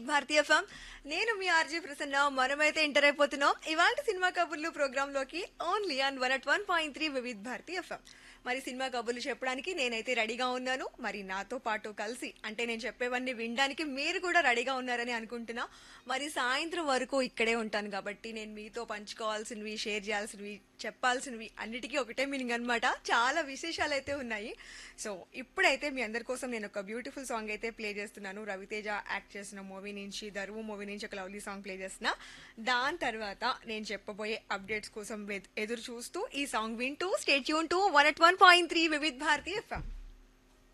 Bharati FM నేను మీ RG Prasanna మనమైతే enter అయిపోతున్నాం ఇవాళ సినిమా కబుర్లు ప్రోగ్రామ్ లోకి only on one at one point three Vividh Bharati FM మరి సినిమా కబుర్లు చెప్పడానికి నేనైతే రెడీగా ఉన్నాను మరి నాతో పాటు కలిసి అంటే నేను చెప్పేవన్నీ వినడానికి మీరు కూడా రెడీగా ఉన్నారని అనుకుంటున్నా మరి సాయంత్రం వరకు ఇక్కడే ఉంటాను కాబట్టి నేను మీతో పంచుకోవాల్సినవి షేర్ చేయాల్సినవి చెప్పాల్సినవి అన్నిటికీ ఒకటే మీనింగ్ అనమాట చాలా విశేషాలు అయితే ఉన్నాయి సో ఇప్పుడైతే మీ అందరి కోసం నేను ఒక బ్యూటిఫుల్ సాంగ్ అయితే ప్లే చేస్తున్నాను రవితేజ యాక్ట్ చేసిన మూవీ నుంచి దరువు మూవీ నుంచి ఒక లవ్లీ సాంగ్ ప్లే చేస్తున్నా దాని తర్వాత నేను చెప్పబోయే అప్డేట్స్ కోసం వె- ఎదురు చూస్తూ ఈ సాంగ్ వింటూ స్టేట్ యూన్ to one at one point three Vividh Bharati FM